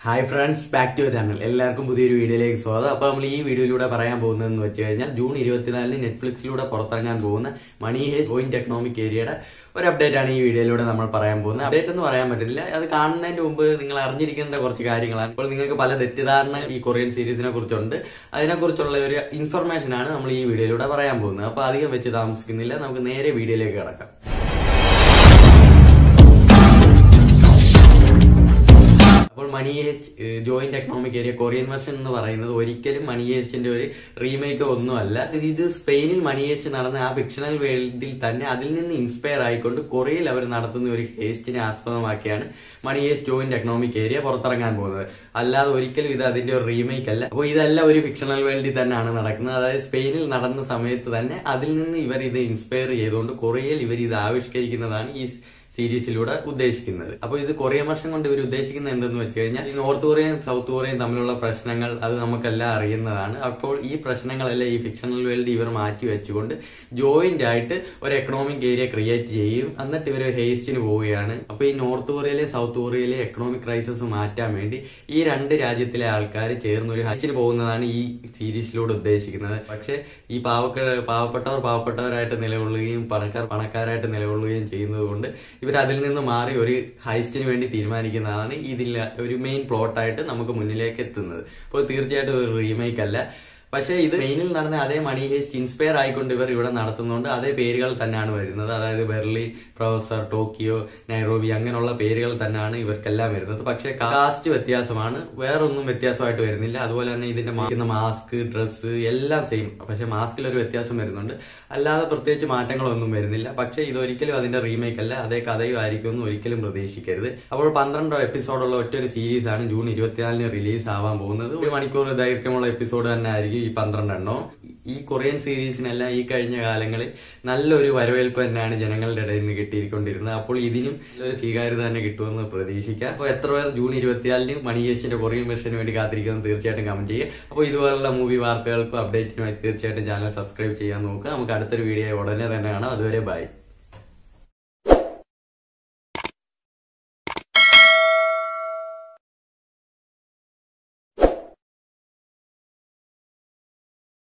hi friends back to channel എല്ലാവർക്കും പുതിയൊരു വീഡിയോയിലേക്ക് സ്വാഗതം അപ്പോൾ നമ്മൾ ഈ വീഡിയോയിലൂടെ പറയാൻ പോകുന്നതെന്ന് വെച്ച് കഴിഞ്ഞാൽ ജൂൺ ഇരുപത്തിനാലിന് നെറ്റ്ഫ്ലിക്സിലൂടെ പുറത്തിറങ്ങാൻ പോകുന്ന മണി ഹേസ് ജോയിന്റ് എക്കണോമിക് ഏരിയയുടെ ഒരു അപ്ഡേറ്റ് ആണ് ഈ വീഡിയോയിലൂടെ നമ്മൾ പറയാൻ പോകുന്നത് അപ്ഡേറ്റ് എന്ന് പറയാൻ പറ്റില്ല അത് കാണുന്നതിന് മുമ്പ് നിങ്ങൾ അറിഞ്ഞിരിക്കേണ്ട കുറച്ച് കാര്യങ്ങളാണ് ഇപ്പോൾ നിങ്ങൾക്ക് പല തെറ്റിദ്ധാരണ ഈ കൊറിയൻ സീരീസിനെ കുറിച്ചുണ്ട് അതിനെക്കുറിച്ചുള്ള ഒരു ഇൻഫർമേഷൻ ആണ് നമ്മൾ ഈ വീഡിയോയിലൂടെ പറയാൻ പോകുന്നത് അപ്പോൾ അധികം വെച്ച് താമസിക്കുന്നില്ല നമുക്ക് നേരെ വീഡിയോയിലേക്ക് കിടക്കാം അപ്പോൾ money heist joint economic area Korean version എന്ന് പറയുന്നത് ഒരിക്കലും മണി ഹേസ്റ്റിന്റെ ഒരു റീമേക്കോ ഒന്നുമല്ല ഇത് സ്പെയിനിൽ മണി ഹേസ്റ്റ് നടന്ന ആ ഫിക്ഷണൽ വേൾഡിൽ തന്നെ അതിൽ നിന്ന് ഇൻസ്പയർ ആയിക്കൊണ്ട് കൊറിയയിൽ അവർ നടത്തുന്ന ഒരു ഹേസ്റ്റിനെ ആസ്പദമാക്കിയാണ് money heist joint economic area പുറത്തിറങ്ങാൻ പോകുന്നത് അല്ലാതെ ഒരിക്കലും ഇത് അതിന്റെ ഒരു റീമേക്ക് അല്ല അപ്പോൾ ഇതെല്ലാം ഒരു ഫിക്ഷണൽ വേൾഡിൽ തന്നെയാണ് നടക്കുന്നത് അതായത് സ്പെയിനിൽ നടന്ന സമയത്ത് തന്നെ അതിൽ നിന്ന് ഇവർ ഇത് ഇൻസ്പയർ ചെയ്തുകൊണ്ട് കൊറിയയിൽ ഇവർ ഇത് ആവിഷ്കരിക്കുന്നതാണ് ഈ സീരീസിലൂടെ ഉദ്ദേശിക്കുന്നത് അപ്പോൾ ഇത് കൊറിയൻ വർഷം കൊണ്ട് ഇവർ ഉദ്ദേശിക്കുന്നത് എന്തെന്ന് വെച്ച് കഴിഞ്ഞാൽ ഈ നോർത്ത് കൊറിയയും സൗത്ത് കൊറിയയും തമ്മിലുള്ള പ്രശ്നങ്ങൾ അത് നമുക്കെല്ലാം അറിയുന്നതാണ് അപ്പോൾ ഈ പ്രശ്നങ്ങളെല്ലാം ഈ ഫിക്ഷണൽ വേൾഡ് ഇവർ മാറ്റി വെച്ചുകൊണ്ട് ജോയിന്റ് ആയിട്ട് ഒരു എക്കണോമിക് ഏരിയ ക്രിയേറ്റ് ചെയ്യും എന്നിട്ട് ഇവർ ഹേസ്റ്റിന് പോവുകയാണ് അപ്പോൾ ഈ നോർത്ത് കൊറിയയിലെയും സൗത്ത് കൊറിയയിലെയും എക്കണോമിക് ക്രൈസിസ് മാറ്റാൻ വേണ്ടി ഈ രണ്ട് രാജ്യത്തിലെ ആൾക്കാർ ചേർന്ന് ഒരു ഹേസ്റ്റിന് പോകുന്നതാണ് ഈ സീരീസിലൂടെ ഉദ്ദേശിക്കുന്നത് പക്ഷേ ഈ പാവക്ക പാവപ്പെട്ടവർ പാവപ്പെട്ടവരായിട്ട് നിലകൊള്ളുകയും പണക്കാർ പണക്കാരായിട്ട് നിലകൊള്ളുകയും ചെയ്യുന്നത് കൊണ്ട് ഇവർ അതിൽ നിന്ന് മാറി ഒരു ഹൈസ്റ്റിന് വേണ്ടി തീരുമാനിക്കുന്നതാണ് ഇതിൽ ഒരു മെയിൻ പ്ലോട്ടായിട്ട് നമുക്ക് മുന്നിലേക്ക് എത്തുന്നത് അപ്പോൾ തീർച്ചയായിട്ടും ഒരു റീമേക്ക് അല്ല പക്ഷേ ഇത് മെയിനിൽ നടന്ന അതേ മണി ഹേസ്റ്റ് ഇൻസ്പയർ ആയിക്കൊണ്ട് ഇവർ ഇവിടെ നടത്തുന്നതുകൊണ്ട് അതേ പേരുകൾ തന്നെയാണ് വരുന്നത് അതായത് ബെർലിൻ പ്രൊഫസർ ടോക്കിയോ നൈറോബി അങ്ങനെയുള്ള പേരുകൾ തന്നെയാണ് ഇവർക്കെല്ലാം വരുന്നത് പക്ഷേ കാസ്റ്റ് വ്യത്യാസമാണ് വേറൊന്നും വ്യത്യാസമായിട്ട് വരുന്നില്ല അതുപോലെ തന്നെ ഇതിന്റെ മാറ്റുന്ന മാസ്ക് ഡ്രസ്സ് എല്ലാം സെയിം പക്ഷെ മാസ്കിൽ ഒരു വ്യത്യാസം വരുന്നുണ്ട് അല്ലാതെ പ്രത്യേകിച്ച് മാറ്റങ്ങളൊന്നും വരുന്നില്ല പക്ഷേ ഇതൊരിക്കലും അതിന്റെ റീമേക്ക് അല്ല അതേ കഥയും ആയിരിക്കുമെന്ന് ഒരിക്കലും പ്രതീക്ഷിക്കരുത് അപ്പോൾ പന്ത്രണ്ടോ എപ്പിസോഡുള്ള ഒറ്റൊരു സീരീസ് ആണ് ജൂൺ ഇരുപത്തിനാലിന് റിലീസ് ആവാൻ പോകുന്നത് ഒരു മണിക്കൂർ ദൈർഘ്യമുള്ള എപ്പിസോഡ് തന്നെ ആയിരിക്കും ഈ പന്ത്രണ്ടെണ്ണോ ഈ കൊറിയൻ സീരീസിനെല്ലാം ഈ കഴിഞ്ഞ കാലങ്ങളിൽ നല്ലൊരു വരവേൽപ്പ് തന്നെയാണ് ജനങ്ങളുടെ ഇടയിൽ നിന്ന് കിട്ടിയിരിക്കൊണ്ടിരുന്നത് അപ്പോൾ ഇതിനും ഒരു സ്വീകാര്യത തന്നെ കിട്ടുമെന്ന് പ്രതീക്ഷിക്കാം അപ്പോൾ എത്ര പേർ ജൂൺ ഇരുപത്തിനാലിന് മണിയേശിന്റെ കൊറിയൻ വെർഷന് വേണ്ടി കാത്തിരിക്കുമെന്ന് തീർച്ചയായിട്ടും കമന്റ് ചെയ്യുക അപ്പോൾ ഇതുപോലുള്ള മൂവി വാർത്തകൾക്കും അപ്ഡേറ്റിനുമായി തീർച്ചയായിട്ടും ചാനൽ സബ്സ്ക്രൈബ് ചെയ്യാൻ നോക്കുക നമുക്ക് അടുത്തൊരു വീഡിയോ ഉടനെ തന്നെ കാണാം അതുവരെ ബൈ